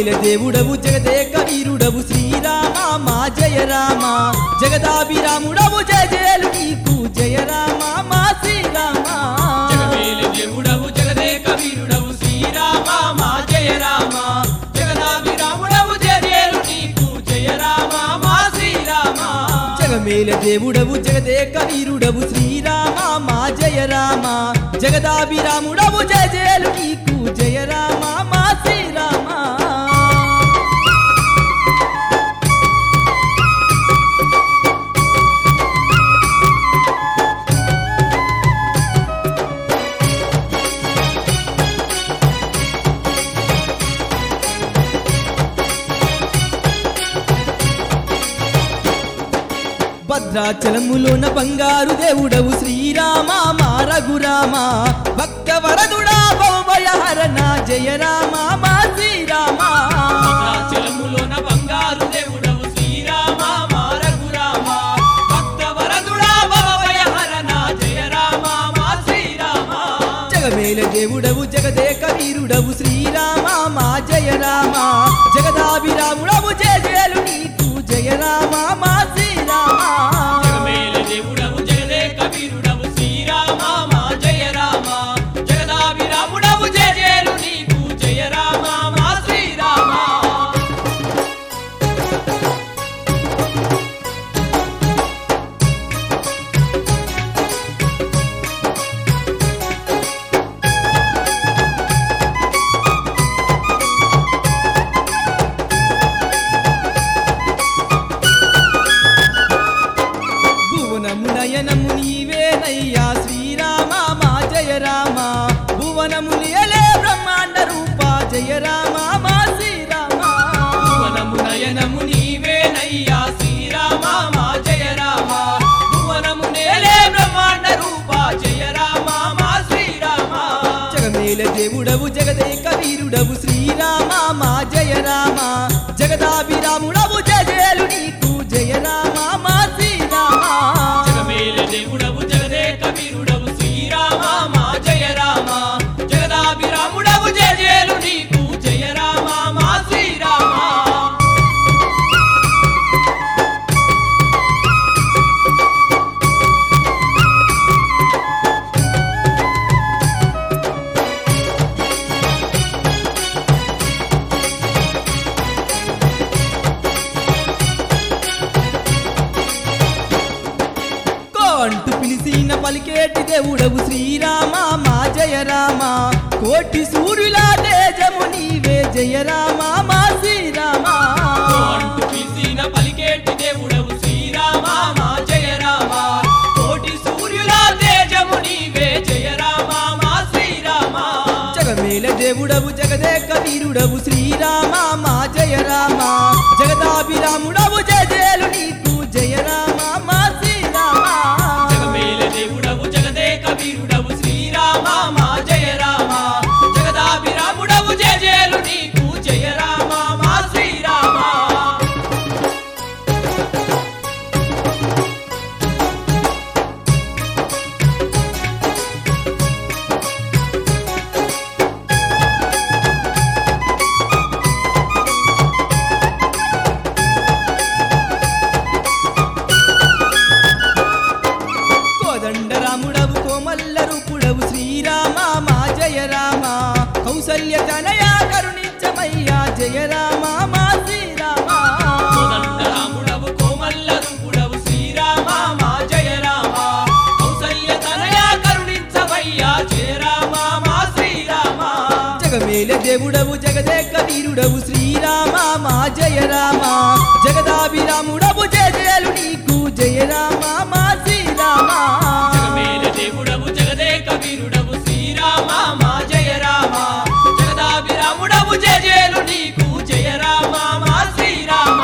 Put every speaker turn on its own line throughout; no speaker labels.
జగమేల దేవుడవు జగదేక వీరుడవు శ్రీరామ మా జయ రామ జగదాభిరాముడవు జయ జయలు నీకు జయ రామ మా శ్రీరామ
జగమేలు దేవుడవు జగదేక వీరుడవు శ్రీరామ మా జయ రామ జగదాభిరాముడవు జయలు నీకు జయ రామ మా శ్రీరామ
జగమేల దేవుడవు జగదేక వీరుడవు శ్రీరామ మా జయ రామ జగదాభిరాముడవు జయ జయలు నీకు జయ రామ మా శ్రీరామ భద్రాచలములోన బంగారు దేవుడవు శ్రీరామ మా రఘురామ భక్త వరదుడా భవభయహరణ జయ రామ మా శ్రీరామ
భద్రాచలములోన బంగారు దేవుడవు శ్రీరామ మా రఘురామ భక్త వరదుడా భవభయహరణ జయ రామ మా శ్రీరామ
జగమేల దేవుడవు జగదేక వీరుడవు శ్రీరామ మా జయ రామ జగదాభిరాముడవు జయ జయలు నీకు జయ రామ మా శ్రీరామ
జగమేలు దేవుడవు జగదేక వీరుడవు శ్రీరామ మా జయ రామ జగదాభిరాముడవు జయ జయలు నీకు జయ రామ మా శ్రీరామ
భువనము నయనము నీవేనయ్యా శ్రీరామ మా జయ రామ భువనము నియలే బ్రహ్మాండ రూప జయ రామ మా శ్రీరామ
భువనము నయనము నీవేనయ్యా శ్రీరామ మా జయ రామ భువనము నేలే బ్రహ్మాండ రూప జయ రామ మా శ్రీరామ
జగమేల దేవుడవు జగదేక వీరుడవు శ్రీరామ మా జయ రామ జగదాభిరాముడవు జయ జయలు నీకు జయ రామ మా శ్రీరామ
జగమేల దేవుడవు జగదేక వీరుడవు శ్రీరామ మా జయ రామ జగదాభిరాముడవు జయ జయలు నీకు జయ రామ మా శ్రీరామ
కో అంటూ పిలిచిన పలికేటి దేవుడవు శ్రీరామ మా జయ రామ కోటి సూర్యుల తేజము నీవే జయ రామ మా శ్రీరామ
అంటూ పిలిచిన పలికేటి దేవుడవు శ్రీరామ మా జయ రామ కోటి సూర్యుల తేజము నీవే జయ రామ మా శ్రీరామ
జగమేల దేవుడవు జగదేక వీరుడవు శ్రీరామ మా జయ రామ జగదాభిరాముడవు జయ జయలు నీకు జయ రామ మా శ్రీరామ
జగమేల దేవుడవు జగదేక వీరుడవు శ్రీరామ మా జయ రామ జగదాభిరాముడవు జయ జయలు నీకు జయ రామ మా శ్రీరామ
కోదండరాముడవు కోమల్ల రూపుడవు శ్రీరామ మా జయ రామ కౌసల్య తనయా కరుణించమయ్యా జయ రామ మా శ్రీరామ
కోదండరాముడవు కోమల్ల రూపుడవు శ్రీరామ మా జయ రామ కౌసల్య తనయా కరుణించవయ్యా జయ రామ మా శ్రీరామ
జగమేల దేవుడవు జగదేక వీరుడవు శ్రీరామ మా జయ రామ జగదాభిరాముడవు జయ జయలు నీకు జయ రామ మా శ్రీరామ
జగమేల దేవుడవు జగదేక వీరుడవు శ్రీరామ మా జయ రామ జగదాభిరాముడవు జయ జయలు నీకు జయ రామ మా శ్రీరామ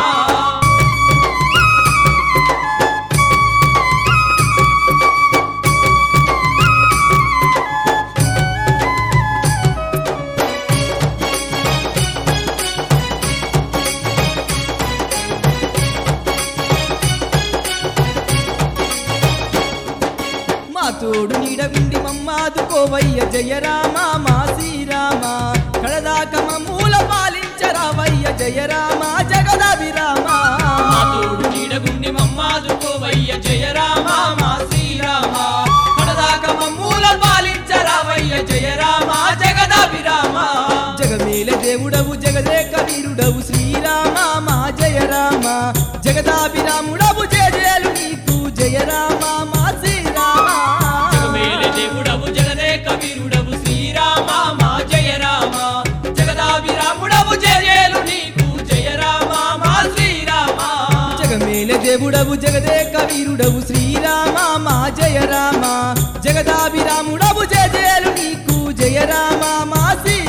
మా తోడు నీడ విండి మమ్మాదుకోవయ్య జయ రామ మా శ్రీరామ కడదాక మూల పాలించ పాలించరావయ్య జయ రామ జగదాభిరామ
మా తోడు నీడగుండి మమ్మాదుకోవయ్య జయ రామ మా శ్రీరామ కడదాక మమ్మూల పాలించరావయ్య జయ రామ జగదాభిరామ
జగమేల దేవుడవు జగదేక వీరుడవు శ్రీరామ మా జయ రామ జగదాభిరాముడవు జయ జయలు నీకు జయ రామ మా శ్రీరామ
జగమేల దేవుడవు జగదేక వీరుడవు శ్రీరామ మా జయ రామ జగదాభిరాముడవు జయలు నీకు జయ రామ మా శ్రీరామ
జగమేల దేవుడవు జగదేక వీరుడవు శ్రీరామ మా జయ రామ జగదాభిరాముడవు జయ జయలు నీకు జయ రామ మా శ్రీ